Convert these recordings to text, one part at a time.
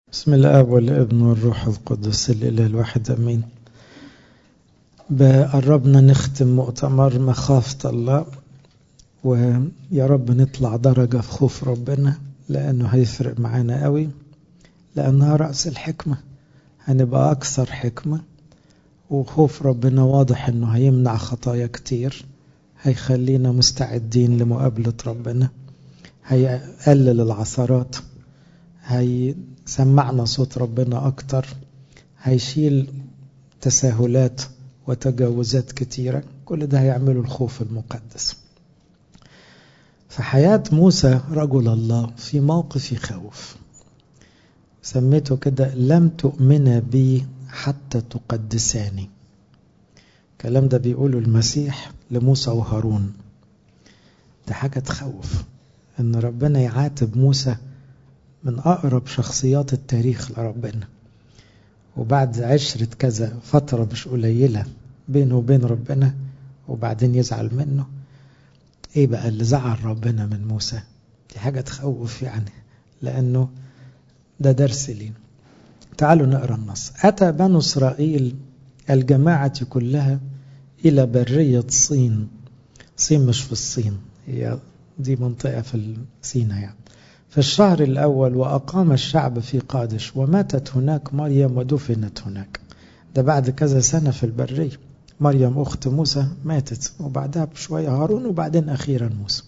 بسم الاب والابن والروح القدس الاله الواحد امين بقربنا نختم مؤتمر مخافة الله ويا رب نطلع درجة في خوف ربنا لأنه هيفرق معانا قوي لأنها رأس الحكمة هنبقى أكثر حكمة وخوف ربنا واضح أنه هيمنع خطايا كتير هيخلينا مستعدين لمقابلة ربنا هيقلل العثرات هيسمعنا صوت ربنا أكتر هيشيل تساهلات وتجاوزات كتيرة كل ده هيعمله الخوف المقدس في حياة موسى رجل الله في موقف يخوف سميته كده لم تؤمن بي حتى تقدساني الكلام ده بيقوله المسيح لموسى وهارون ده حاجة تخوف ان ربنا يعاتب موسى من أقرب شخصيات التاريخ لربنا وبعد عشرة كذا فترة مش قليلة بينه وبين ربنا وبعدين يزعل منه ايه بقى اللي زعل ربنا من موسى دي حاجة تخوف يعني لأنه ده درس لينا تعالوا نقرأ النص أتى بنو إسرائيل الجماعة كلها إلى برية صين صين مش في الصين هي دي منطقة في سينا يعني في الشهر الأول وأقام الشعب في قادش وماتت هناك مريم ودفنت هناك ده بعد كذا سنة في البرية مريم أخت موسى ماتت وبعدها بشوية هارون وبعدين أخيرا موسى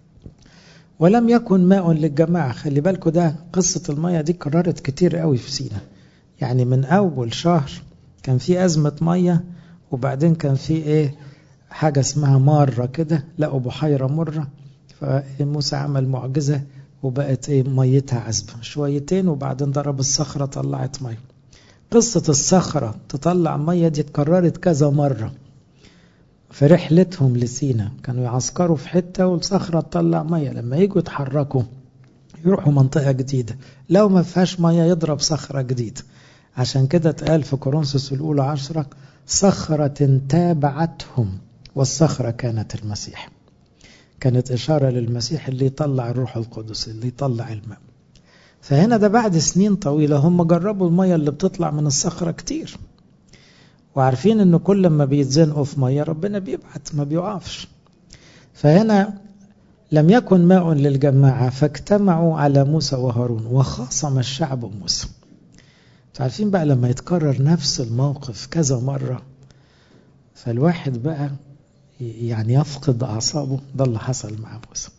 ولم يكن ماء للجماعة خلي بالكوا ده قصة المية دي كررت كتير قوي في سينا يعني من أول شهر كان في أزمة مية وبعدين كان في إيه حاجة اسمها مارة كده لقوا بحيرة مرة فموسى عمل معجزة وبقت ايه ميتها عذبة شويتين وبعدين ضرب الصخرة طلعت مية قصة الصخرة تطلع مية دي اتكررت كذا مرة في رحلتهم لسينا كانوا يعسكروا في حتة والصخرة تطلع مية لما يجوا يتحركوا يروحوا منطقة جديدة لو ما فيهاش مية يضرب صخرة جديدة عشان كده اتقال في كورنثوس الأولى عشرة صخرة تابعتهم والصخرة كانت المسيح كانت إشارة للمسيح اللي يطلع الروح القدس اللي يطلع الماء فهنا ده بعد سنين طويلة هم جربوا المية اللي بتطلع من الصخرة كتير وعارفين ان كل ما بيتزنقوا في مية ربنا بيبعت ما بيوقفش فهنا لم يكن ماء للجماعة فاجتمعوا على موسى وهارون وخاصم الشعب موسى عارفين بقى لما يتكرر نفس الموقف كذا مرة فالواحد بقى يعني يفقد أعصابه ده اللي حصل مع موسى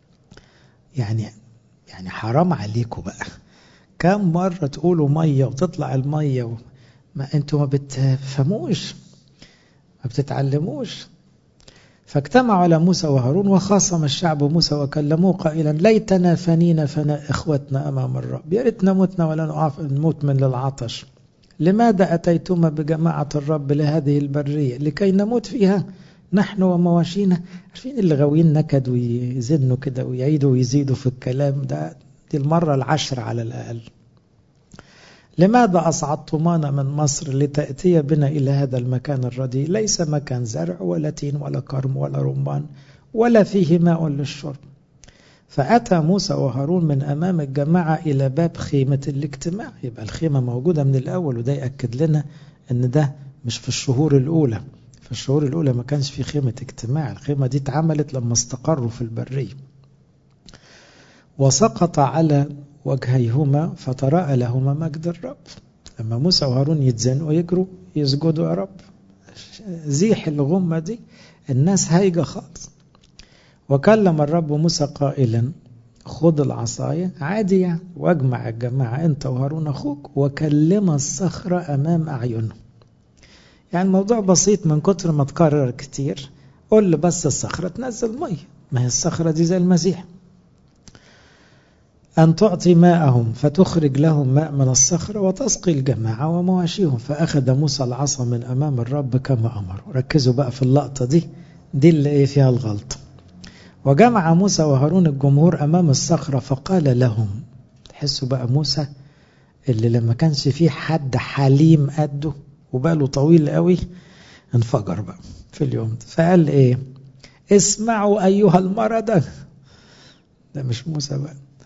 يعني يعني حرام عليكم بقى كم مرة تقولوا مية وتطلع المية و... ما انتوا ما بتفهموش ما بتتعلموش فاجتمعوا على موسى وهارون وخاصم الشعب موسى وكلموه قائلا ليتنا فنينا فنا اخوتنا امام الرب يا ريتنا متنا ولا نموت من العطش لماذا اتيتما بجماعه الرب لهذه البريه لكي نموت فيها نحن ومواشينا عارفين اللي غاويين نكد ويزنوا كده ويعيدوا ويزيدوا في الكلام ده دي المرة العشر على الأقل لماذا أصعدتمانا من مصر لتأتي بنا إلى هذا المكان الرديء ليس مكان زرع ولا تين ولا كرم ولا رمان ولا فيه ماء للشرب فأتى موسى وهارون من أمام الجماعة إلى باب خيمة الاجتماع يبقى الخيمة موجودة من الأول وده يأكد لنا أن ده مش في الشهور الأولى في الشهور الأولى ما كانش في خيمة اجتماع الخيمة دي اتعملت لما استقروا في البرية وسقط على وجهيهما فتراءى لهما مجد الرب لما موسى وهارون يتزنقوا يجروا يسجدوا يا رب زيح الغمة دي الناس هايجة خالص وكلم الرب موسى قائلا خذ العصاية عادي يعني واجمع الجماعة انت وهارون اخوك وكلم الصخرة امام اعينهم يعني الموضوع بسيط من كتر ما تكرر كتير قول لي بس الصخرة تنزل مية ما هي الصخرة دي زي المسيح أن تعطي ماءهم فتخرج لهم ماء من الصخرة وتسقي الجماعة ومواشيهم فأخذ موسى العصا من أمام الرب كما أمر ركزوا بقى في اللقطة دي دي اللي إيه فيها الغلط وجمع موسى وهارون الجمهور أمام الصخرة فقال لهم تحسوا بقى موسى اللي لما كانش فيه حد حليم قده وباله طويل قوي انفجر بقى في اليوم ده فقال ايه اسمعوا ايها المردة ده مش موسى بقى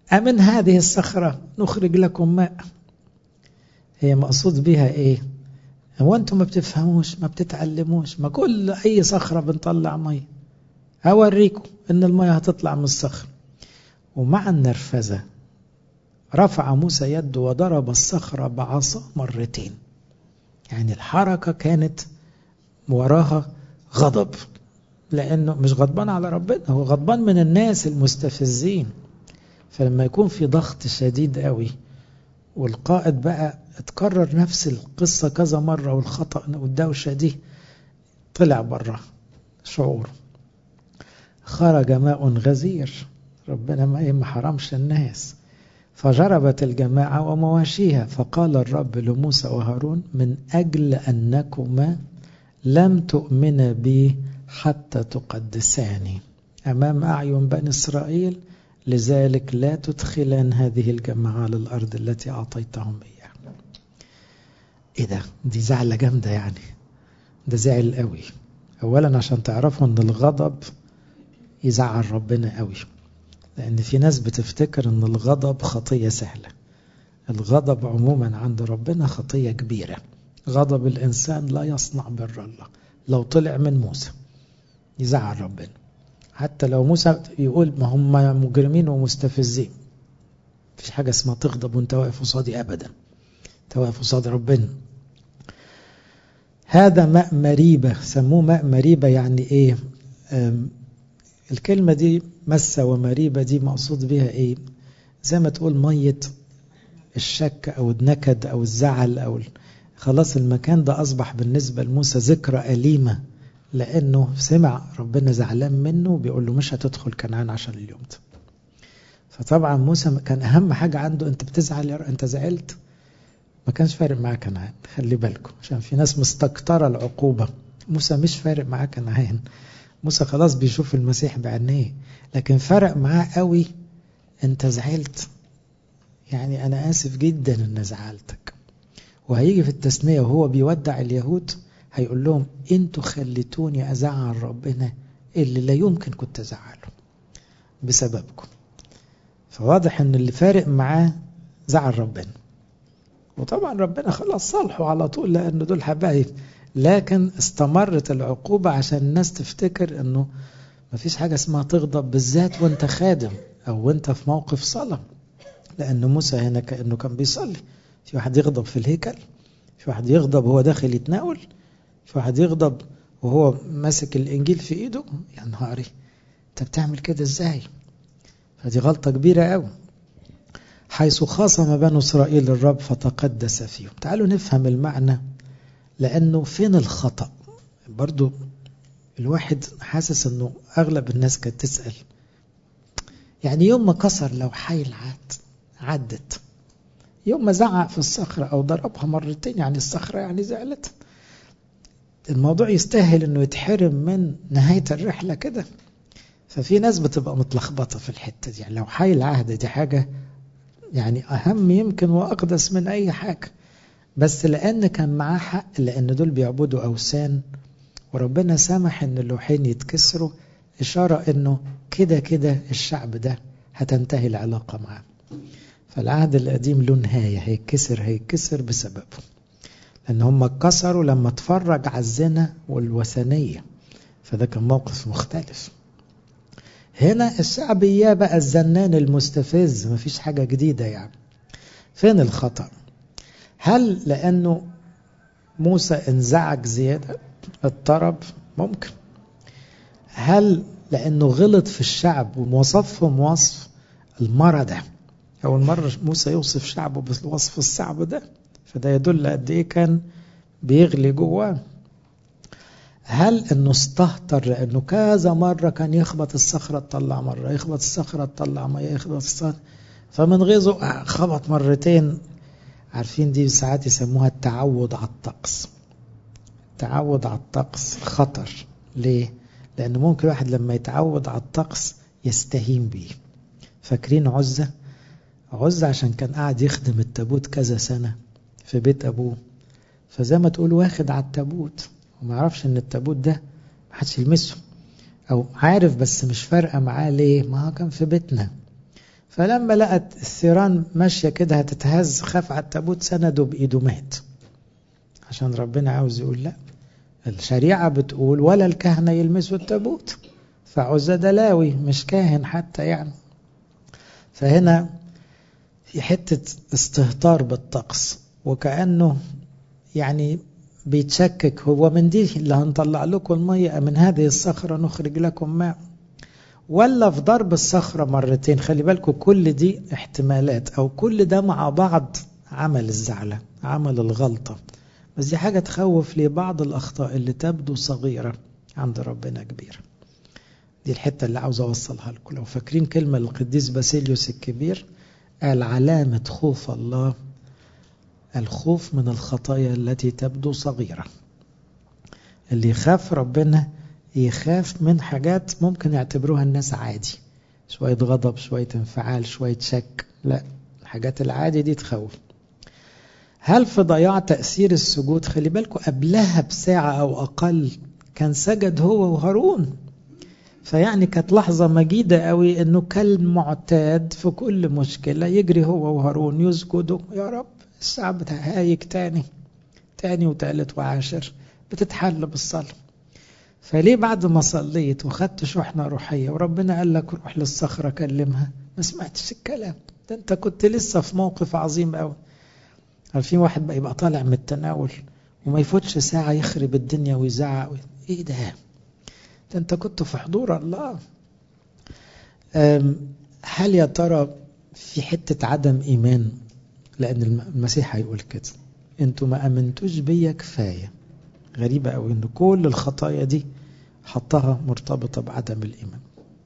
أمن هذه الصخرة نخرج لكم ماء هي مقصود بها إيه هو أنتم ما بتفهموش ما بتتعلموش ما كل أي صخرة بنطلع مية أوريكم إن المية هتطلع من الصخر ومع النرفزة رفع موسى يده وضرب الصخرة بعصا مرتين يعني الحركة كانت وراها غضب لأنه مش غضبان على ربنا هو غضبان من الناس المستفزين فلما يكون في ضغط شديد قوي والقائد بقى اتكرر نفس القصة كذا مرة والخطأ والدوشة دي طلع بره شعور خرج ماء غزير ربنا ما حرمش الناس فجربت الجماعة ومواشيها فقال الرب لموسى وهارون من أجل أنكما لم تؤمن بي حتى تقدساني أمام أعين بني إسرائيل لذلك لا تدخلان هذه الجماعة على الأرض التي أعطيتهم إياها إيه ده دي زعلة جامدة يعني ده زعل قوي أولا عشان تعرفوا أن الغضب يزعل ربنا قوي لأن في ناس بتفتكر أن الغضب خطية سهلة الغضب عموما عند ربنا خطية كبيرة غضب الإنسان لا يصنع بر الله لو طلع من موسى يزعل ربنا حتى لو موسى يقول ما هم مجرمين ومستفزين مفيش حاجة اسمها تغضب وانت واقف قصادي أبدا انت واقف قصاد ربنا هذا ماء مريبة سموه ماء مريبة يعني ايه الكلمة دي مسة ومريبة دي مقصود بها ايه زي ما تقول مية الشك او النكد او الزعل او خلاص المكان ده اصبح بالنسبة لموسى ذكرى أليمة لانه سمع ربنا زعلان منه بيقول له مش هتدخل كنعان عشان اليوم ده فطبعا موسى كان اهم حاجة عنده انت بتزعل يا انت زعلت ما كانش فارق معاه كنعان خلي بالكم عشان في ناس مستكترة العقوبة موسى مش فارق معاه كنعان موسى خلاص بيشوف المسيح بعينيه لكن فرق معاه قوي انت زعلت يعني انا اسف جدا ان زعلتك وهيجي في التثنية وهو بيودع اليهود هيقول لهم انتوا خليتوني ازعل ربنا اللي لا يمكن كنت ازعله بسببكم فواضح ان اللي فارق معاه زعل ربنا وطبعا ربنا خلاص صالحه على طول لان دول حبايب لكن استمرت العقوبة عشان الناس تفتكر انه مفيش حاجة اسمها تغضب بالذات وانت خادم او وانت في موقف صلاة لان موسى هنا كأنه كان بيصلي في واحد يغضب في الهيكل في واحد يغضب وهو داخل يتناول في واحد يغضب وهو ماسك الانجيل في ايده يا نهاري انت بتعمل كده ازاي فدي غلطة كبيرة قوي حيث خاصم بنو اسرائيل الرب فتقدس فيهم تعالوا نفهم المعنى لانه فين الخطأ برضو الواحد حاسس انه اغلب الناس كانت تسأل يعني يوم ما كسر لو حيل عاد عدت يوم ما زعق في الصخرة او ضربها مرتين يعني الصخرة يعني زعلت الموضوع يستاهل انه يتحرم من نهاية الرحلة كده ففي ناس بتبقى متلخبطة في الحتة دي يعني لو حي العهد دي حاجة يعني أهم يمكن وأقدس من أي حاجة بس لأن كان معاه حق لأن دول بيعبدوا أوثان وربنا سمح إن اللوحين يتكسروا إشارة إنه كده كده الشعب ده هتنتهي العلاقة معاه فالعهد القديم له نهاية هيتكسر هيتكسر بسببه لأن هم اتكسروا لما اتفرج على الزنا والوثنية فده كان موقف مختلف هنا الشعب إياه بقى الزنان المستفز مفيش حاجة جديدة يعني فين الخطأ هل لأنه موسى انزعج زيادة اضطرب ممكن هل لأنه غلط في الشعب ووصفهم وصف المرضى أول مرة موسى يوصف شعبه بالوصف الصعب ده فده يدل قد إيه كان بيغلي جواه هل انه استهتر لانه كذا مرة كان يخبط الصخرة تطلع مرة يخبط الصخرة تطلع مية يخبط الصخرة فمن غيظه خبط مرتين عارفين دي ساعات يسموها التعود على الطقس التعود على الطقس خطر ليه؟ لأن ممكن واحد لما يتعود على الطقس يستهين بيه فاكرين عزة؟ عزة عشان كان قاعد يخدم التابوت كذا سنة في بيت أبوه فزي ما تقول واخد على التابوت وما يعرفش ان التابوت ده ما حدش يلمسه او عارف بس مش فارقه معاه ليه ما هو كان في بيتنا فلما لقت الثيران ماشية كده هتتهز خاف على التابوت سنده بإيده مات عشان ربنا عاوز يقول لا الشريعة بتقول ولا الكهنة يلمسوا التابوت فعزة ده لاوي مش كاهن حتى يعني فهنا في حتة استهتار بالطقس وكأنه يعني بيتشكك هو من دي اللي هنطلع لكم المية من هذه الصخرة نخرج لكم ماء ولا في ضرب الصخرة مرتين خلي بالكم كل دي احتمالات أو كل ده مع بعض عمل الزعلة عمل الغلطة بس دي حاجة تخوف لي بعض الأخطاء اللي تبدو صغيرة عند ربنا كبيرة دي الحتة اللي عاوز أوصلها لكم لو فاكرين كلمة للقديس باسيليوس الكبير قال علامة خوف الله الخوف من الخطايا التي تبدو صغيرة اللي يخاف ربنا يخاف من حاجات ممكن يعتبروها الناس عادي شوية غضب شوية انفعال شوية شك لا الحاجات العادي دي تخوف هل في ضياع تأثير السجود خلي بالكم قبلها بساعة أو أقل كان سجد هو وهارون فيعني كانت لحظة مجيدة قوي انه كالمعتاد في كل مشكلة يجري هو وهارون يسجدوا يا رب الشعب هايك تاني تاني وتالت وعاشر بتتحل بالصلاة فليه بعد ما صليت وخدت شحنة روحية وربنا قال لك روح للصخرة كلمها ما سمعتش الكلام ده انت كنت لسه في موقف عظيم قوي عارفين واحد بقى يبقى طالع من التناول وما يفوتش ساعة يخرب الدنيا ويزعق ايه ده ده انت كنت في حضور الله هل يا ترى في حتة عدم إيمان لأن المسيح هيقول كده انتوا ما أمنتوش بيا كفاية غريبة أوي إن كل الخطايا دي حطها مرتبطة بعدم الإيمان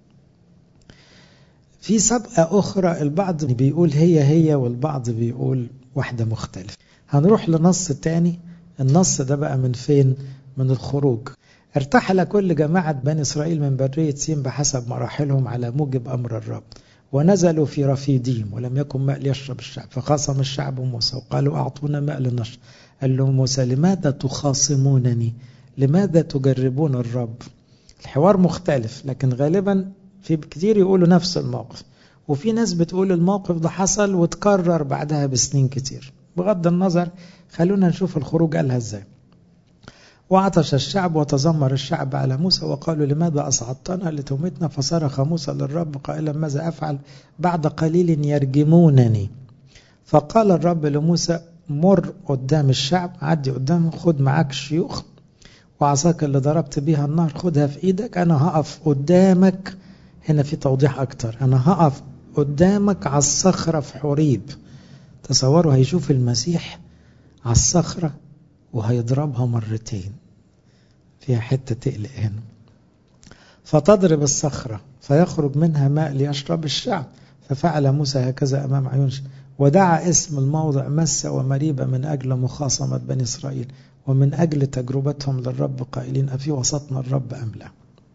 في سبقة أخرى البعض بيقول هي هي والبعض بيقول واحدة مختلفة هنروح لنص تاني النص ده بقى من فين من الخروج ارتحل كل جماعة بني إسرائيل من برية سين بحسب مراحلهم على موجب أمر الرب ونزلوا في رفيديم ولم يكن ماء ليشرب الشعب فخاصم الشعب موسى وقالوا أعطونا ماء لنشرب قال لهم موسى لماذا تخاصمونني لماذا تجربون الرب الحوار مختلف لكن غالبا في كتير يقولوا نفس الموقف وفي ناس بتقول الموقف ده حصل وتكرر بعدها بسنين كتير بغض النظر خلونا نشوف الخروج قالها ازاي وعطش الشعب وتذمر الشعب على موسى وقالوا لماذا أصعدتنا لتمتنا فصرخ موسى للرب قائلا ماذا أفعل بعد قليل يرجمونني فقال الرب لموسى مر قدام الشعب عدي قدامهم خد معاك شيوخ وعصاك اللي ضربت بيها النار خدها في ايدك انا هقف قدامك هنا في توضيح اكتر انا هقف قدامك على الصخرة في حريب تصوروا هيشوف المسيح على الصخرة وهيضربها مرتين فيها حتة تقلق هنا فتضرب الصخرة فيخرج منها ماء ليشرب الشعب ففعل موسى هكذا أمام عيون ودعا اسم الموضع مسة ومريبة من أجل مخاصمة بني إسرائيل ومن أجل تجربتهم للرب قائلين أفي وسطنا الرب أم لا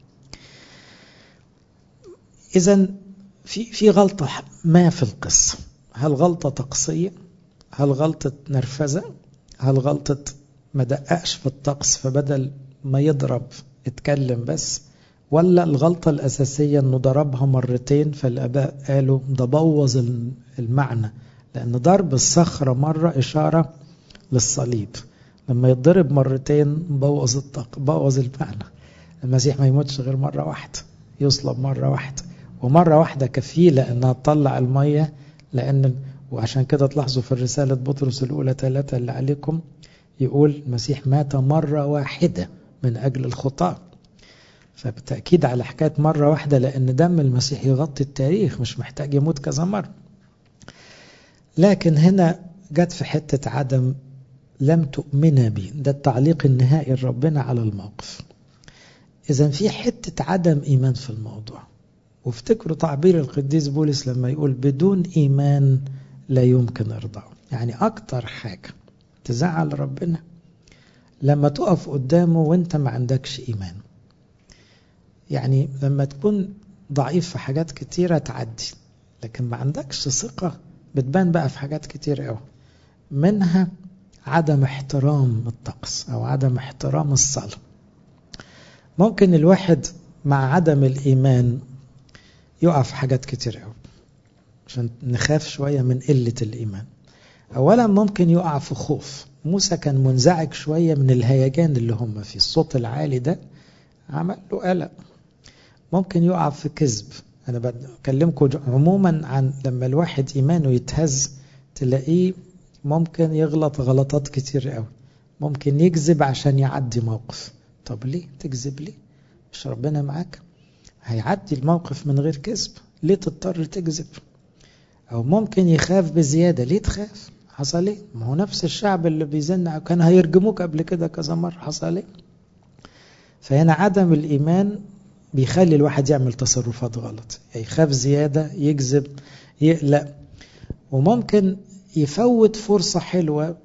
إذا في في غلطة ما في القصة هل غلطة طقسية هل غلطة نرفزة هل غلطة ما دققش في الطقس فبدل ما يضرب اتكلم بس ولا الغلطة الأساسية أنه ضربها مرتين فالآباء قالوا ده بوظ المعنى لأن ضرب الصخرة مرة إشارة للصليب لما يتضرب مرتين بوظ الطاقة بوظ المعنى المسيح ما يموتش غير مرة واحدة يصلب مرة واحدة ومرة واحدة كفيلة أنها تطلع المية لأن وعشان كده تلاحظوا في الرسالة بطرس الأولى ثلاثة اللي عليكم يقول المسيح مات مرة واحدة من أجل الخطاة فبالتأكيد على حكاية مرة واحدة لأن دم المسيح يغطي التاريخ مش محتاج يموت كذا مرة لكن هنا جت في حتة عدم لم تؤمن بي ده التعليق النهائي لربنا على الموقف إذا في حتة عدم إيمان في الموضوع وافتكروا تعبير القديس بولس لما يقول بدون إيمان لا يمكن إرضاءه يعني أكتر حاجة تزعل ربنا لما تقف قدامه وانت ما عندكش إيمان يعني لما تكون ضعيف في حاجات كتيرة تعدي لكن ما عندكش ثقة بتبان بقى في حاجات كتير قوي منها عدم احترام الطقس أو عدم احترام الصلاة ممكن الواحد مع عدم الإيمان يقع في حاجات كتير قوي عشان نخاف شوية من قلة الإيمان أولا ممكن يقع في خوف موسى كان منزعج شوية من الهيجان اللي هم فيه الصوت العالي ده عمل له قلق ممكن يقع في كذب أنا بكلمكم عموما عن لما الواحد إيمانه يتهز تلاقيه ممكن يغلط غلطات كتير قوي ممكن يكذب عشان يعدي موقف طب ليه تكذب ليه مش ربنا معاك هيعدي الموقف من غير كذب ليه تضطر تكذب او ممكن يخاف بزيادة ليه تخاف حصل ايه ما هو نفس الشعب اللي بيزن كان هيرجموك قبل كده كذا مرة حصل ايه فهنا عدم الايمان بيخلي الواحد يعمل تصرفات غلط يعني يخاف زيادة يكذب يقلق وممكن يفوت فرصة حلوة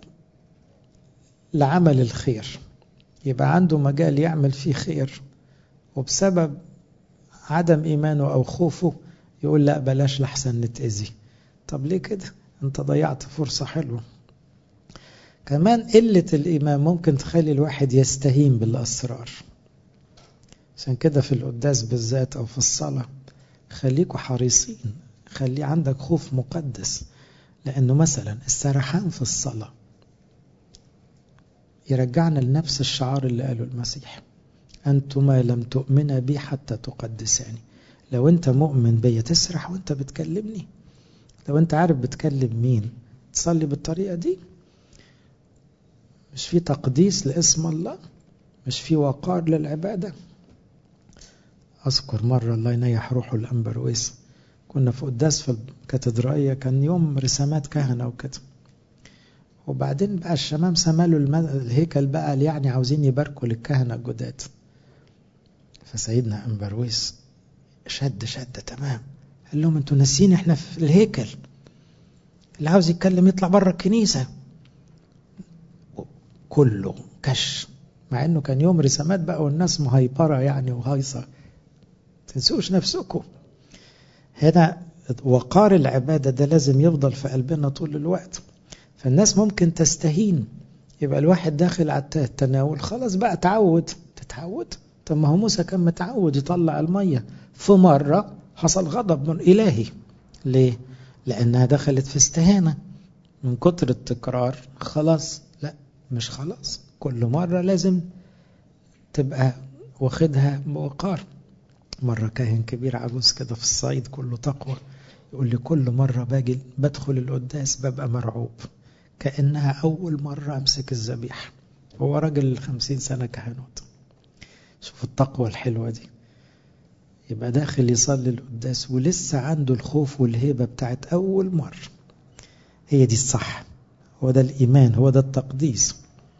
لعمل الخير يبقى عنده مجال يعمل فيه خير وبسبب عدم إيمانه أو خوفه يقول لا بلاش لحسن نتأذي طب ليه كده انت ضيعت فرصة حلوة كمان قلة الإيمان ممكن تخلي الواحد يستهين بالأسرار عشان كده في القداس بالذات أو في الصلاة خليكوا حريصين خلي عندك خوف مقدس لأنه مثلا السرحان في الصلاة يرجعنا لنفس الشعار اللي قاله المسيح أنتما لم تؤمنا بي حتى تقدساني لو أنت مؤمن بي تسرح وأنت بتكلمني لو أنت عارف بتكلم مين تصلي بالطريقة دي مش في تقديس لاسم الله مش في وقار للعبادة أذكر مرة الله ينيح روحه الأنبرويس كنا في قداس في الكاتدرائية كان يوم رسامات كهنة وكده وبعدين بقى الشمام سمالوا الهيكل بقى يعني عاوزين يباركوا للكهنة الجداد فسيدنا أنبرويس شد شد تمام قال لهم انتوا ناسيين احنا في الهيكل اللي عاوز يتكلم يطلع بره الكنيسة كله كش مع انه كان يوم رسامات بقى والناس مهيبرة يعني وهايصة تنسوش نفسكم هنا وقار العبادة ده لازم يفضل في قلبنا طول الوقت فالناس ممكن تستهين يبقى الواحد داخل على التناول خلاص بقى تعود تتعود طب ما هو موسى كان متعود يطلع المية في مرة حصل غضب من إلهي ليه؟ لأنها دخلت في استهانة من كتر التكرار خلاص لا مش خلاص كل مرة لازم تبقى واخدها بوقار مرة كاهن كبير عجوز كده في الصعيد كله تقوى يقول لي كل مرة باجي بدخل القداس ببقى مرعوب كأنها أول مرة أمسك الذبيحة هو راجل خمسين سنة كهنوت شوف التقوى الحلوة دي يبقى داخل يصلي القداس ولسه عنده الخوف والهيبة بتاعت أول مرة هي دي الصح هو ده الإيمان هو ده التقديس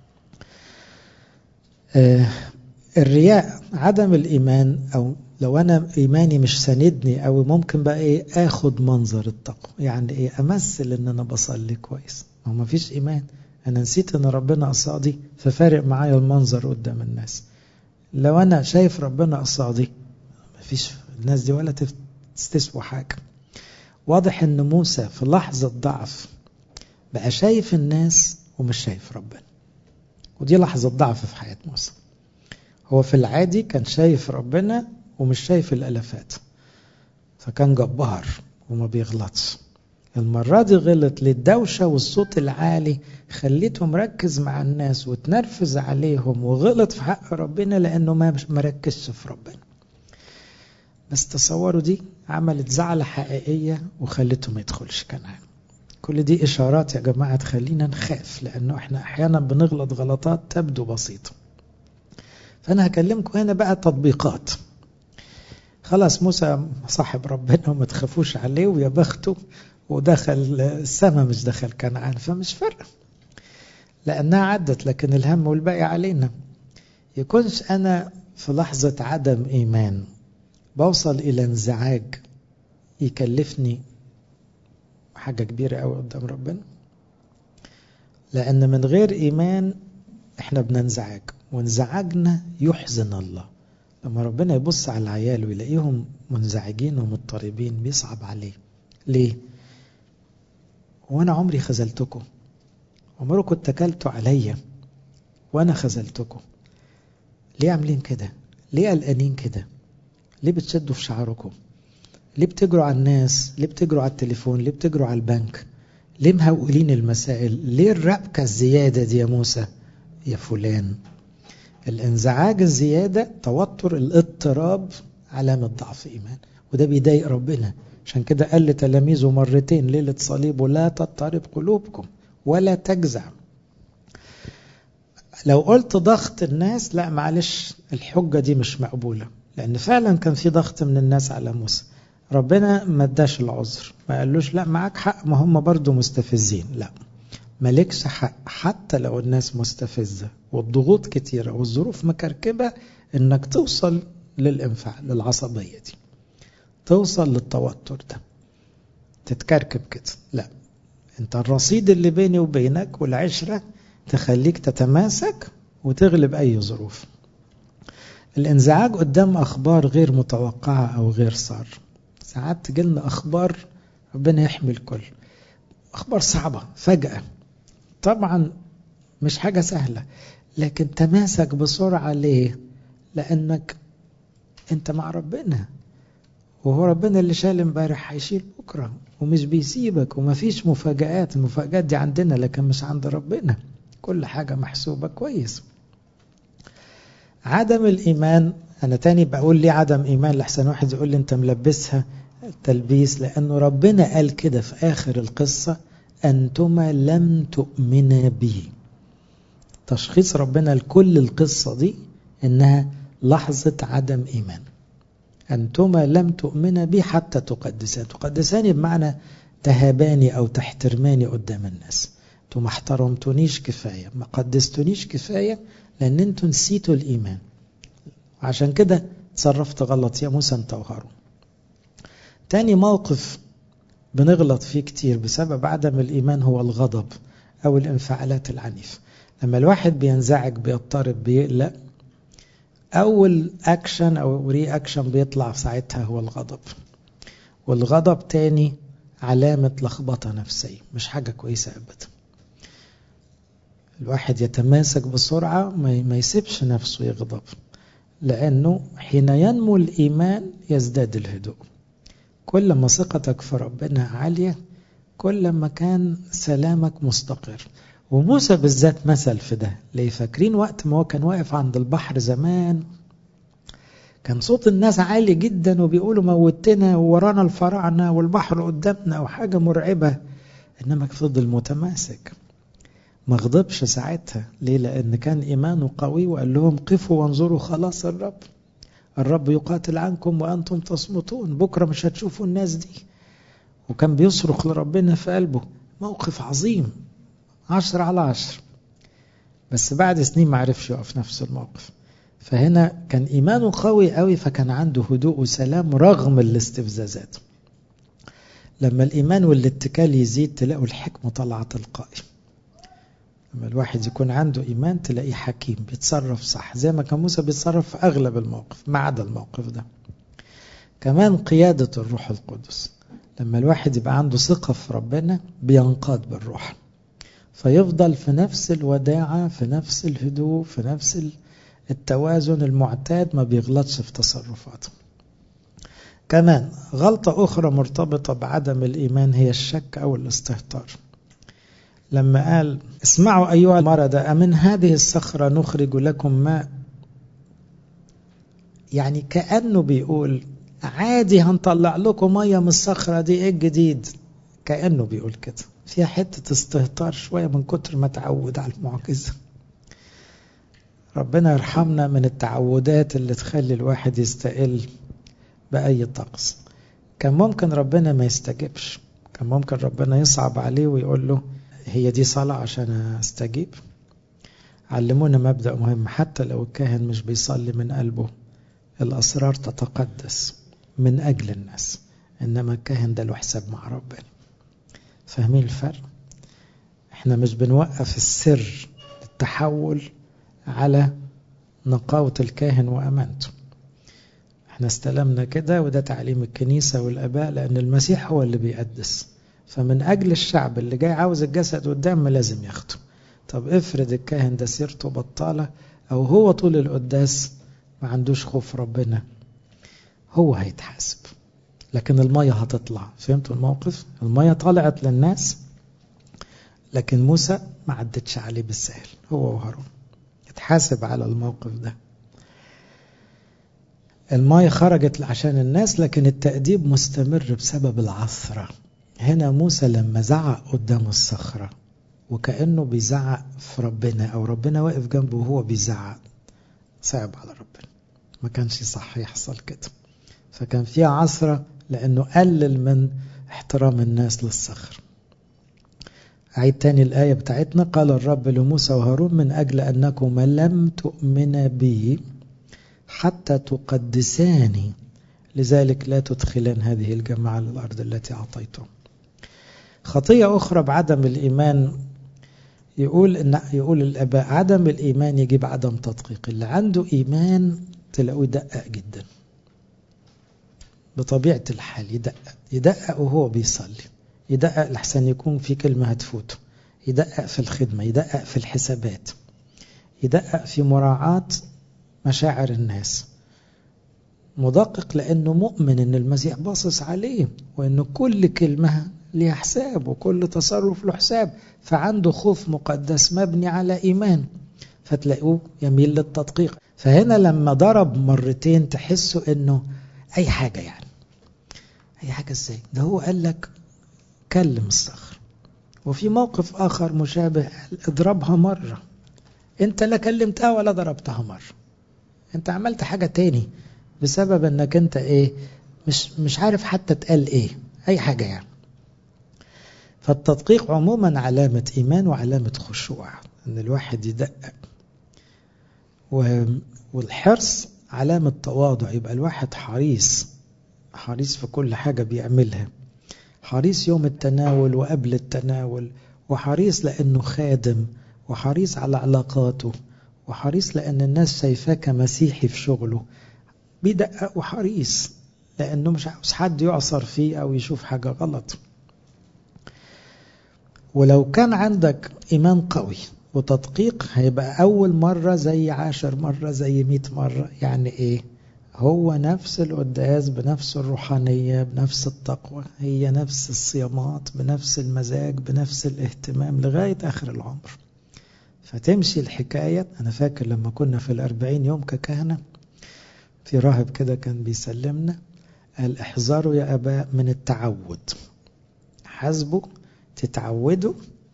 آه الرياء عدم الإيمان أو لو أنا إيماني مش ساندني أو ممكن بقى إيه آخد منظر التقوى يعني إيه أمثل إن أنا بصلي كويس ما هو مفيش إيمان أنا نسيت إن ربنا قصادي ففارق معايا المنظر قدام الناس لو أنا شايف ربنا قصادي مفيش الناس دي ولا تستسوى حاجة واضح إن موسى في لحظة ضعف بقى شايف الناس ومش شايف ربنا ودي لحظة ضعف في حياة موسى هو في العادي كان شايف ربنا ومش شايف الالافات فكان جبار وما بيغلطش المرة دي غلط للدوشة والصوت العالي خليته مركز مع الناس وتنرفز عليهم وغلط في حق ربنا لأنه ما مركزش في ربنا بس تصوروا دي عملت زعلة حقيقية وخلته ما يدخلش كنعان كل دي إشارات يا جماعة تخلينا نخاف لأنه إحنا أحيانا بنغلط غلطات تبدو بسيطة فأنا هكلمكم هنا بقى تطبيقات خلاص موسى صاحب ربنا وما تخافوش عليه ويا بخته ودخل السماء مش دخل كنعان فمش فارقه لأنها عدت لكن الهم والباقي علينا يكونش أنا في لحظة عدم إيمان بوصل إلى انزعاج يكلفني حاجة كبيرة أوي قدام ربنا لأن من غير إيمان إحنا بننزعج وانزعاجنا يحزن الله لما ربنا يبص على العيال ويلاقيهم منزعجين ومضطربين بيصعب عليه ليه وانا عمري خذلتكم عمركم اتكلتوا عليا وانا خذلتكم ليه عاملين كده ليه قلقانين كده ليه بتشدوا في شعركم ليه بتجروا على الناس ليه بتجروا على التليفون ليه بتجروا على البنك ليه مهولين المسائل ليه الربكة الزيادة دي يا موسى يا فلان الانزعاج الزيادة توتر الاضطراب علامة ضعف إيمان وده بيضايق ربنا عشان كده قال لتلاميذه مرتين ليلة صليبه لا تضطرب قلوبكم ولا تجزع لو قلت ضغط الناس لا معلش الحجة دي مش مقبولة لأن فعلا كان في ضغط من الناس على موسى ربنا ما اداش العذر ما قالوش لا معاك حق ما هم برضو مستفزين لا مالكش حق حتى لو الناس مستفزة والضغوط كتيرة والظروف مكركبة انك توصل للانفعال للعصبية دي توصل للتوتر ده تتكركب كده لا انت الرصيد اللي بيني وبينك والعشرة تخليك تتماسك وتغلب اي ظروف الانزعاج قدام اخبار غير متوقعة او غير صار ساعات تجيلنا اخبار ربنا يحمي الكل اخبار صعبة فجأة طبعا مش حاجة سهلة لكن تماسك بسرعة ليه لانك انت مع ربنا وهو ربنا اللي شال امبارح هيشيل بكره ومش بيسيبك ومفيش مفاجآت المفاجآت دي عندنا لكن مش عند ربنا كل حاجة محسوبة كويس عدم الإيمان أنا تاني بقول لي عدم إيمان لحسن واحد يقول لي أنت ملبسها تلبيس لأنه ربنا قال كده في آخر القصة أنتما لم تؤمنا بي تشخيص ربنا لكل القصة دي إنها لحظة عدم إيمان أنتما لم تؤمنا بي حتى تقدسان تقدساني بمعنى تهاباني أو تحترماني قدام الناس انتوا ما احترمتونيش كفاية ما قدستونيش كفاية لأن انتوا نسيتوا الإيمان عشان كده تصرفت غلط يا موسى انت وهارون تاني موقف بنغلط فيه كتير بسبب عدم الإيمان هو الغضب أو الانفعالات العنيفة لما الواحد بينزعج بيضطرب بيقلق أول أكشن أو ري أكشن بيطلع ساعتها هو الغضب والغضب تاني علامة لخبطة نفسية مش حاجة كويسة أبدا الواحد يتماسك بسرعة ما يسيبش نفسه يغضب لأنه حين ينمو الإيمان يزداد الهدوء كل ما ثقتك في ربنا عالية كل ما كان سلامك مستقر وموسى بالذات مثل في ده ليه فاكرين وقت ما هو كان واقف عند البحر زمان كان صوت الناس عالي جدا وبيقولوا موتنا وورانا الفراعنة والبحر قدامنا وحاجة مرعبة إنما فضل متماسك ما غضبش ساعتها ليه لأن كان إيمانه قوي وقال لهم قفوا وانظروا خلاص الرب الرب يقاتل عنكم وأنتم تصمتون بكرة مش هتشوفوا الناس دي وكان بيصرخ لربنا في قلبه موقف عظيم عشر على عشر بس بعد سنين ما عرفش يقف نفس الموقف فهنا كان إيمانه قوي قوي فكان عنده هدوء وسلام رغم الاستفزازات لما الإيمان والاتكال يزيد تلاقوا الحكمة طالعة تلقائي لما الواحد يكون عنده إيمان تلاقيه حكيم بيتصرف صح زي ما كان موسى بيتصرف في أغلب الموقف ما عدا الموقف ده كمان قيادة الروح القدس لما الواحد يبقى عنده ثقة في ربنا بينقاد بالروح فيفضل في نفس الوداعة في نفس الهدوء في نفس التوازن المعتاد ما بيغلطش في تصرفاته كمان غلطة أخرى مرتبطة بعدم الإيمان هي الشك أو الاستهتار لما قال اسمعوا أيها المرضى أمن هذه الصخرة نخرج لكم ماء يعني كأنه بيقول عادي هنطلع لكم مية من الصخرة دي ايه الجديد كأنه بيقول كده فيها حتة استهتار شوية من كتر ما تعود على المعجزة ربنا يرحمنا من التعودات اللي تخلي الواحد يستقل بأي طقس كان ممكن ربنا ما يستجبش كان ممكن ربنا يصعب عليه ويقول له هي دي صلاة عشان استجيب علمونا مبدأ مهم حتى لو الكاهن مش بيصلي من قلبه الأسرار تتقدس من أجل الناس إنما الكاهن ده له حساب مع ربنا فاهمين الفرق احنا مش بنوقف السر التحول على نقاوة الكاهن وأمانته احنا استلمنا كده وده تعليم الكنيسة والأباء لأن المسيح هو اللي بيقدس فمن أجل الشعب اللي جاي عاوز الجسد والدم لازم ياخده طب افرض الكاهن ده سيرته بطالة أو هو طول القداس ما عندوش خوف ربنا هو هيتحاسب لكن المية هتطلع فهمتوا الموقف المية طلعت للناس لكن موسى ما عدتش عليه بالسهل هو وهارون اتحاسب على الموقف ده المية خرجت عشان الناس لكن التأديب مستمر بسبب العثرة هنا موسى لما زعق قدام الصخرة وكأنه بيزعق في ربنا أو ربنا واقف جنبه وهو بيزعق صعب على ربنا ما كانش صح يحصل كده فكان فيها عثرة لأنه قلل من احترام الناس للصخر أعيد تاني الآية بتاعتنا قال الرب لموسى وهارون من أجل أنكما لم تؤمن بي حتى تقدساني لذلك لا تدخلن هذه الجماعة للأرض التي أعطيتهم خطية أخرى بعدم الإيمان يقول إن يقول الآباء عدم الإيمان يجيب عدم تدقيق اللي عنده إيمان تلاقوه يدقق جدا بطبيعة الحال يدقق يدقق وهو بيصلي يدقق لحسن يكون في كلمة هتفوته يدقق في الخدمة يدقق في الحسابات يدقق في مراعاة مشاعر الناس مدقق لأنه مؤمن أن المسيح باصص عليه وأنه كل كلمة ليها حساب وكل تصرف له حساب فعنده خوف مقدس مبني على إيمان فتلاقوه يميل للتدقيق فهنا لما ضرب مرتين تحسوا أنه أي حاجة يعني أي حاجة إزاي ده هو قال لك كلم الصخر وفي موقف آخر مشابه اضربها مرة انت لا كلمتها ولا ضربتها مرة انت عملت حاجة تاني بسبب انك انت ايه مش, مش عارف حتى تقال ايه اي حاجة يعني فالتدقيق عموما علامة ايمان وعلامة خشوع ان الواحد يدقق والحرص علامة تواضع يبقى الواحد حريص حريص في كل حاجة بيعملها حريص يوم التناول وقبل التناول وحريص لأنه خادم وحريص على علاقاته وحريص لأن الناس شايفاه كمسيحي في شغله بيدقق وحريص لأنه مش عاوز حد يعصر فيه أو يشوف حاجة غلط ولو كان عندك إيمان قوي وتدقيق هيبقى أول مرة زي عاشر مرة زي مئة مرة يعني إيه هو نفس القداس بنفس الروحانية بنفس التقوى هي نفس الصيامات بنفس المزاج بنفس الاهتمام لغاية آخر العمر فتمشي الحكاية أنا فاكر لما كنا في الأربعين يوم ككهنة في راهب كده كان بيسلمنا قال احذروا يا أباء من التعود حاسبوا تتعودوا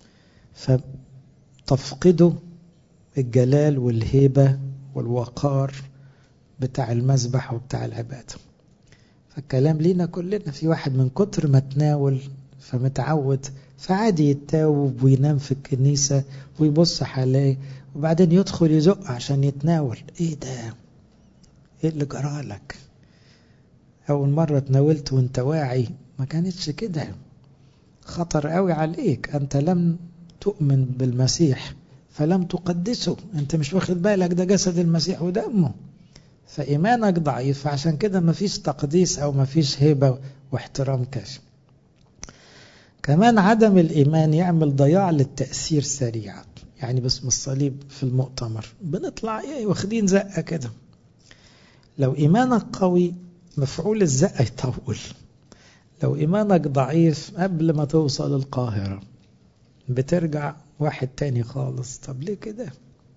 فتفقدوا الجلال والهيبة والوقار بتاع المذبح وبتاع العبادة فالكلام لينا كلنا في واحد من كتر ما تناول فمتعود فعادي يتاوب وينام في الكنيسة ويبص حواليه وبعدين يدخل يزق عشان يتناول ايه ده ايه اللي جرالك اول مرة تناولت وانت واعي ما كانتش كده خطر قوي عليك انت لم تؤمن بالمسيح فلم تقدسه انت مش واخد بالك ده جسد المسيح ودمه فإيمانك ضعيف فعشان كده مفيش تقديس أو مفيش هيبة واحترام كافي كمان عدم الإيمان يعمل ضياع للتأثير سريعا يعني باسم الصليب في المؤتمر بنطلع ايه واخدين زقة كده لو إيمانك قوي مفعول الزقة يطول لو إيمانك ضعيف قبل ما توصل القاهرة بترجع واحد تاني خالص طب ليه كده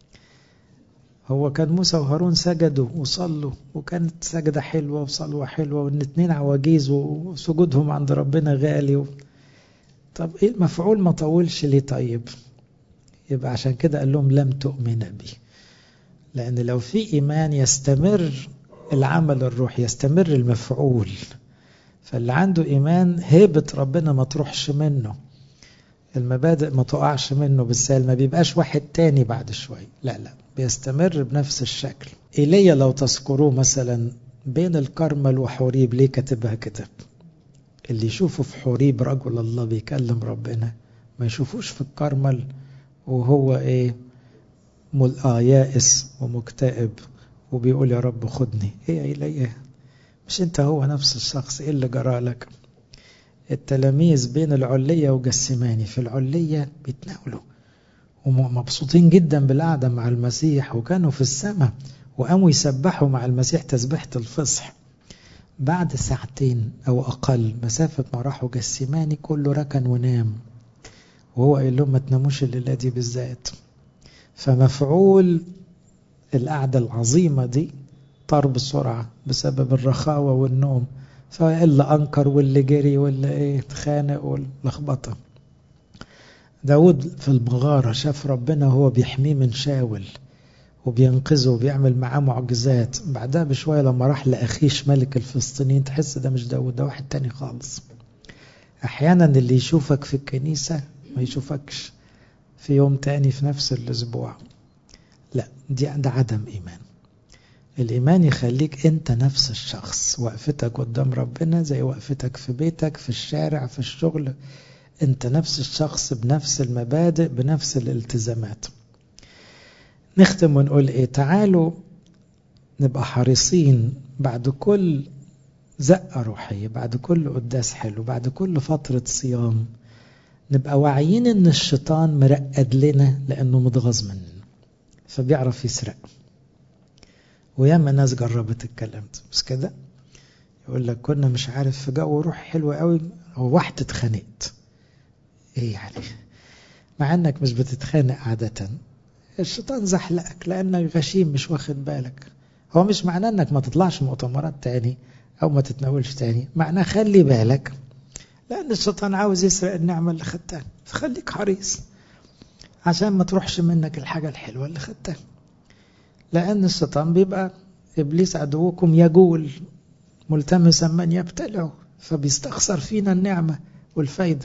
هو كان موسى وهارون سجدوا وصلوا وكانت سجدة حلوة وصلوة حلوة وان اتنين عواجيز وسجودهم عند ربنا غالي و... طب ايه المفعول ما طولش ليه طيب يبقى عشان كده قال لهم لم تؤمن بي لان لو في ايمان يستمر العمل الروحي يستمر المفعول فاللي عنده ايمان هيبة ربنا ما تروحش منه المبادئ ما تقعش منه بالسهل ما بيبقاش واحد تاني بعد شوي لا لا بيستمر بنفس الشكل إيليا لو تذكروه مثلا بين الكرمل وحوريب ليه كاتبها كده اللي يشوفه في حوريب رجل الله بيكلم ربنا ما يشوفوش في الكرمل وهو ايه مل آه يائس ومكتئب وبيقول يا رب خدني ايه يا إيليا مش انت هو نفس الشخص ايه اللي جرالك التلاميذ بين العلية وجسماني في العلية بيتناولوا ومبسوطين جدا بالقعدة مع المسيح وكانوا في السماء وقاموا يسبحوا مع المسيح تسبيحة الفصح بعد ساعتين أو أقل مسافة ما راحوا جسيماني كله ركن ونام وهو قال لهم ما تناموش الليلة دي بالذات فمفعول القعدة العظيمة دي طار بسرعة بسبب الرخاوة والنوم فاللي أنكر واللي جري واللي إيه اتخانق واللخبطة داود في المغارة شاف ربنا هو بيحميه من شاول وبينقذه وبيعمل معاه معجزات بعدها بشوية لما راح لأخيش ملك الفلسطينيين تحس ده مش داود ده واحد تاني خالص أحيانا اللي يشوفك في الكنيسة ما يشوفكش في يوم تاني في نفس الأسبوع لا دي ده عدم إيمان الإيمان يخليك أنت نفس الشخص وقفتك قدام ربنا زي وقفتك في بيتك في الشارع في الشغل أنت نفس الشخص بنفس المبادئ بنفس الالتزامات نختم ونقول إيه تعالوا نبقى حريصين بعد كل زقة روحية بعد كل قداس حلو بعد كل فترة صيام نبقى واعيين ان الشيطان مرقد لنا لانه متغاظ مننا فبيعرف يسرق وياما ناس جربت الكلام ده بس كده يقول لك كنا مش عارف في جو روح حلو قوي هو واحدة اتخانقت ايه يعني مع انك مش بتتخانق عادة الشيطان زحلقك لانك غشيم مش واخد بالك هو مش معناه انك ما تطلعش مؤتمرات تاني او ما تتناولش تاني معناه خلي بالك لأن الشيطان عاوز يسرق النعمة اللي خدتها فخليك حريص عشان ما تروحش منك الحاجة الحلوة اللي خدتها لأن الشيطان بيبقى إبليس عدوكم يجول ملتمسا من يبتلعه فبيستخسر فينا النعمة والفايدة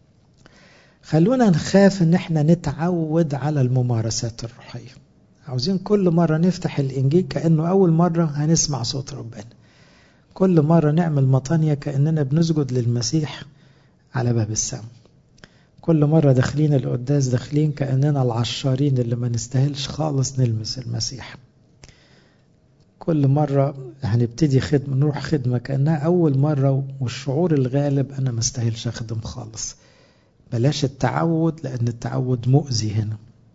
خلونا نخاف ان احنا نتعود على الممارسات الروحية عاوزين كل مرة نفتح الإنجيل كأنه أول مرة هنسمع صوت ربنا كل مرة نعمل مطانية كأننا بنسجد للمسيح على باب السماء كل مرة داخلين القداس داخلين كأننا العشارين اللي ما نستاهلش خالص نلمس المسيح كل مرة هنبتدي خدمة نروح خدمة كأنها أول مرة والشعور الغالب أنا ما استاهلش أخدم خالص بلاش التعود لأن التعود مؤذي هنا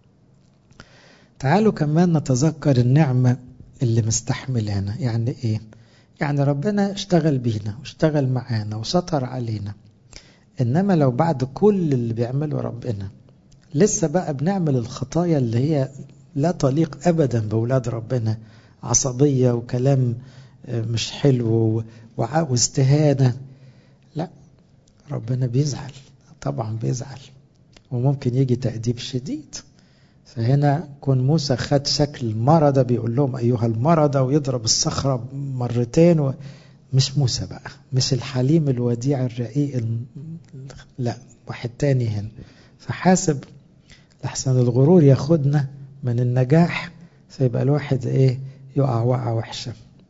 تعالوا كمان نتذكر النعمة اللي مستحملانا يعني إيه يعني ربنا اشتغل بينا واشتغل معانا وستر علينا إنما لو بعد كل اللي بيعمله ربنا لسه بقى بنعمل الخطايا اللي هي لا تليق أبدا بولاد ربنا عصبية وكلام مش حلو واستهانة لا ربنا بيزعل طبعا بيزعل وممكن يجي تأديب شديد فهنا كون موسى خد شكل مرضى بيقول لهم أيها المرضى ويضرب الصخرة مرتين و... مش موسى بقى مش الحليم الوديع الرقيق ال... لا واحد تاني هنا فحاسب لحسن الغرور ياخدنا من النجاح فيبقى الواحد ايه يقع وقعة وحشة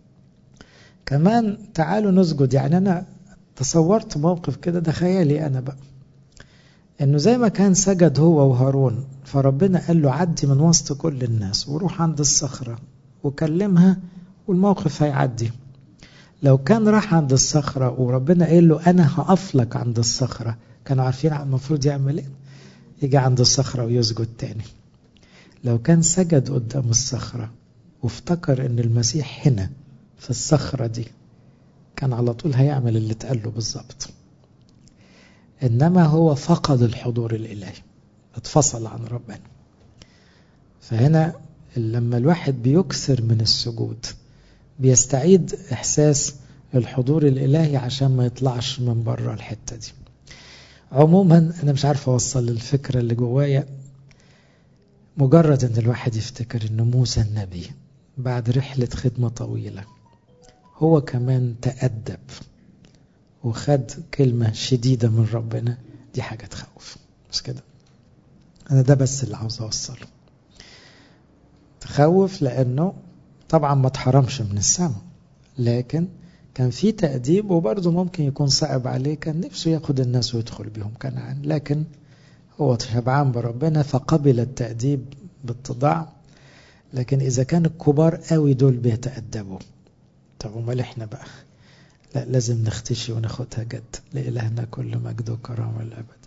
كمان تعالوا نسجد يعني انا تصورت موقف كده ده خيالي انا بقى انه زي ما كان سجد هو وهارون فربنا قال له عدي من وسط كل الناس وروح عند الصخرة وكلمها والموقف هيعدي لو كان راح عند الصخرة وربنا قال له أنا هقف لك عند الصخرة كانوا عارفين المفروض يعمل إيه يجي عند الصخرة ويسجد تاني لو كان سجد قدام الصخرة وافتكر ان المسيح هنا في الصخرة دي كان على طول هيعمل اللي اتقال له بالظبط انما هو فقد الحضور الالهي اتفصل عن ربنا فهنا لما الواحد بيكثر من السجود بيستعيد احساس الحضور الالهي عشان ما يطلعش من بره الحته دي عموما انا مش عارف اوصل الفكره اللي جوايا مجرد ان الواحد يفتكر ان موسى النبي بعد رحله خدمه طويله هو كمان تأدب وخد كلمة شديدة من ربنا دي حاجة تخوف مش كده أنا ده بس اللي عاوز أوصله تخوف لأنه طبعا ما اتحرمش من السماء لكن كان في تأديب وبرضه ممكن يكون صعب عليه كان نفسه ياخد الناس ويدخل بهم كنعان لكن هو شبعان بربنا فقبل التأديب باتضاع لكن إذا كان الكبار قوي دول بيتأدبوا طب امال احنا بقى لا لازم نختشي وناخدها جد لإلهنا كل مجد وكرامة الأبد